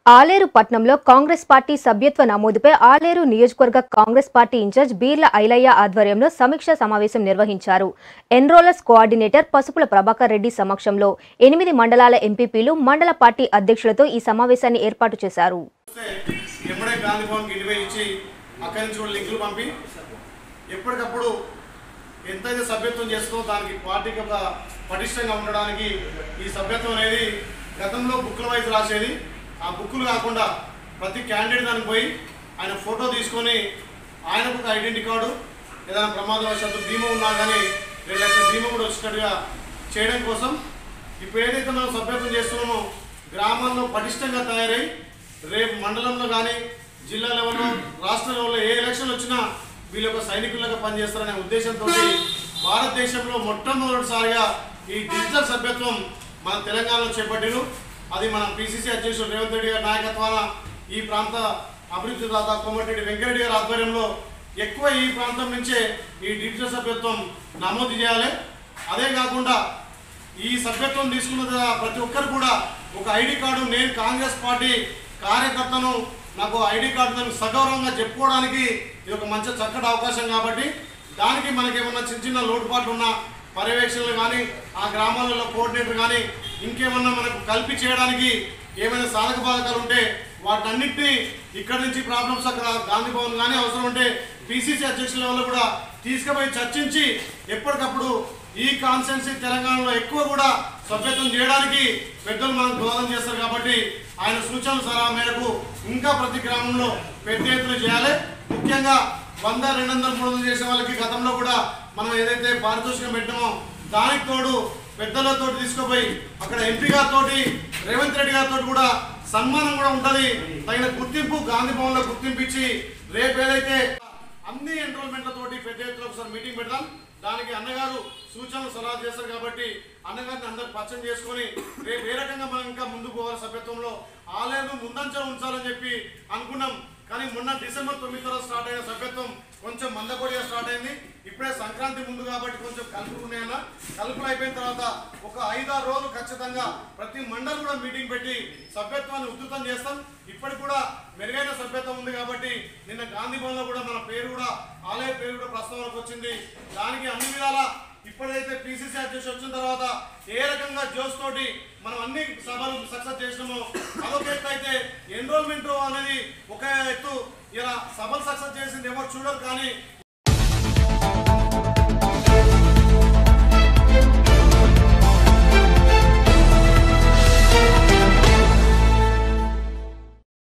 ఆలేరు పట్నంలో కాంగ్రెస్ పార్టీ సభ్యత్వ నమోదుపై ఆలేరు నియోజకవర్గ కాంగ్రెస్ పార్టీ ఇన్ఛార్జ్ బీర్ల ఐలయ్య ఆధ్వర్యంలో సమీక్షా సమావేశం నిర్వహించారు ఎన్రోలర్స్ కోఆర్డినేటర్ పసుపుల ప్రభాకర్ రెడ్డి సమక్షంలో ఎనిమిది మండలాల ఎంపీపీలు మండల పార్టీ అధ్యక్షులతో ఈ సమావేశాన్ని ఏర్పాటు చేశారు వస్తే ఎప్పుడే గాంధీ భవన్కి ఇంటిపై ఇచ్చి అక్కడి నుంచి కూడా లింకులు పంపి ఎప్పటికప్పుడు ఎంతైతే సభ్యత్వం చేస్తుందో దానికి పార్టీకి ఒక పటిష్టంగా ఉండడానికి ఈ సభ్యత్వం అనేది గతంలో బుక్ల వైజ్ రాసేది ఆ బుక్కులు కాకుండా ప్రతి క్యాండిడేట్ దానికి పోయి ఆయన ఫోటో తీసుకొని ఆయనకు ఒక ఐడెంటిటీ కార్డు ఏదైనా ప్రమాదవశాత్తు బీమా ఉన్నా కానీ రెండు లక్షల బీమా కూడా వచ్చినట్టుగా చేయడం కోసం ఇప్పుడు ఏదైతే మనం సభ్యత్వం చేస్తున్నామో గ్రామాల్లో పటిష్టంగా తయారై రేపు మండలంలో కానీ జిల్లా లెవెల్లో రాష్ట్ర లెవెల్లో ఏ ఎలక్షన్ వచ్చినా వీళ్ళు ఒక సైనికులుగా పనిచేస్తారనే ఉద్దేశంతో భారతదేశంలో మొట్టమొదటిసారిగా ఈ డిజిటల్ సభ్యత్వం మన తెలంగాణలో చేపట్టిను అది మన పిసిసి అధ్యక్షుడు రేవంత్ రెడ్డి గారి నాయకత్వాన ఈ ప్రాంత అభివృద్ధి దాత కోమటిరెడ్డి వెంకరెడ్డి గారి ఆధ్వర్యంలో ఎక్కువ ఈ ప్రాంతం నుంచే ఈ డిజిటల్ సభ్యత్వం నమోదు చేయాలి అదే కాకుండా ఈ సభ్యత్వం తీసుకున్న ద- ప్రతి ఒక్కరు కూడా ఒక ఐడి కార్డు నేను కాంగ్రెస్ పార్టీ కార్యకర్తను నాకు ఐడి కార్డు దాన్ని సగౌరవంగా చెప్పుకోవడానికి ఇది ఒక మంచి చక్కటి అవకాశం కాబట్టి దానికి మనకి ఏమన్నా చిన్న చిన్న లోటుపాట్లు ఉన్న పర్యవేక్షణలు కానీ ఆ గ్రామాలలో కోఆర్డినేటర్ కానీ ఇంకేమన్నా మనకు కల్పి చేయడానికి ఏమైనా సాధక బాధకాలు ఉంటే వాటన్నిటిని ఇక్కడి నుంచి ప్రాబ్లమ్స్ అక్కడ గాంధీ భవన్ కానీ అవసరం ఉంటే పిసిసి అధ్యక్షుల లెవెల్లో కూడా తీసుకుపోయి చర్చించి ఎప్పటికప్పుడు ఈ కాన్సెన్సీ తెలంగాణలో ఎక్కువ కూడా సభ్యత్వం చేయడానికి పెద్దలు మనకు దోహదం చేస్తారు కాబట్టి ఆయన సూచనల సలహా మేరకు ఇంకా ప్రతి గ్రామంలో పెద్ద ఎత్తున చేయాలి ముఖ్యంగా వంద రెండు వందల మూడు వందలు చేసే వాళ్ళకి గతంలో కూడా మనం ఏదైతే పారితోషికం పెట్టామో దానికి తోడు పెద్దలతో తీసుకుపోయి అక్కడ ఎంపీ గారితో రేవంత్ రెడ్డి గారితో కూడా సన్మానం కూడా ఉంటది తగిన గుర్తింపు గాంధీ భవన్ లో గుర్తింపు ఇచ్చి రేపు ఏదైతే అన్ని ఎన్రోల్మెంట్లతోటి పెద్ద ఎత్తున ఒకసారి మీటింగ్ పెడదాం దానికి అన్నగారు సూచనలు సలహా చేస్తారు కాబట్టి అన్నగారిని అందరు పరిచయం చేసుకొని రేపు ఏ రకంగా మనం ఇంకా ముందుకు పోవాలి సభ్యత్వంలో ఆలయాన్ని ముందంచలో ఉంచాలని చెప్పి అనుకున్నాం కానీ మొన్న డిసెంబర్ తొమ్మిది తర్వాత స్టార్ట్ అయిన సభ్యత్వం కొంచెం మందకొడిగా స్టార్ట్ అయింది ఇప్పుడే సంక్రాంతి ముందు కాబట్టి కొంచెం కలుపుకున్నాయన్న కలుపులు అయిపోయిన తర్వాత ఒక ఐదారు రోజులు ఖచ్చితంగా ప్రతి మండలి కూడా మీటింగ్ పెట్టి సభ్యత్వాన్ని ఉధృతం చేస్తాం ఇప్పటికి కూడా మెరుగైన సభ్యత్వం ఉంది కాబట్టి నిన్న గాంధీ భవన్లో కూడా మన పేరు కూడా ఆలయ పేరు కూడా ప్రస్తావనకు వచ్చింది దానికి అన్ని విధాల ఇప్పుడైతే పిసిసి అధ్యక్షుడు వచ్చిన తర్వాత ఏ రకంగా జోస్ తోటి మనం అన్ని సభలు సక్సెస్ చేసినామో అదొక ఎత్తు అయితే ఎన్రోల్మెంట్ అనేది ఒక ఎత్తు ఇలా సభలు సక్సెస్ చేసింది ఎవరు చూడరు కానీ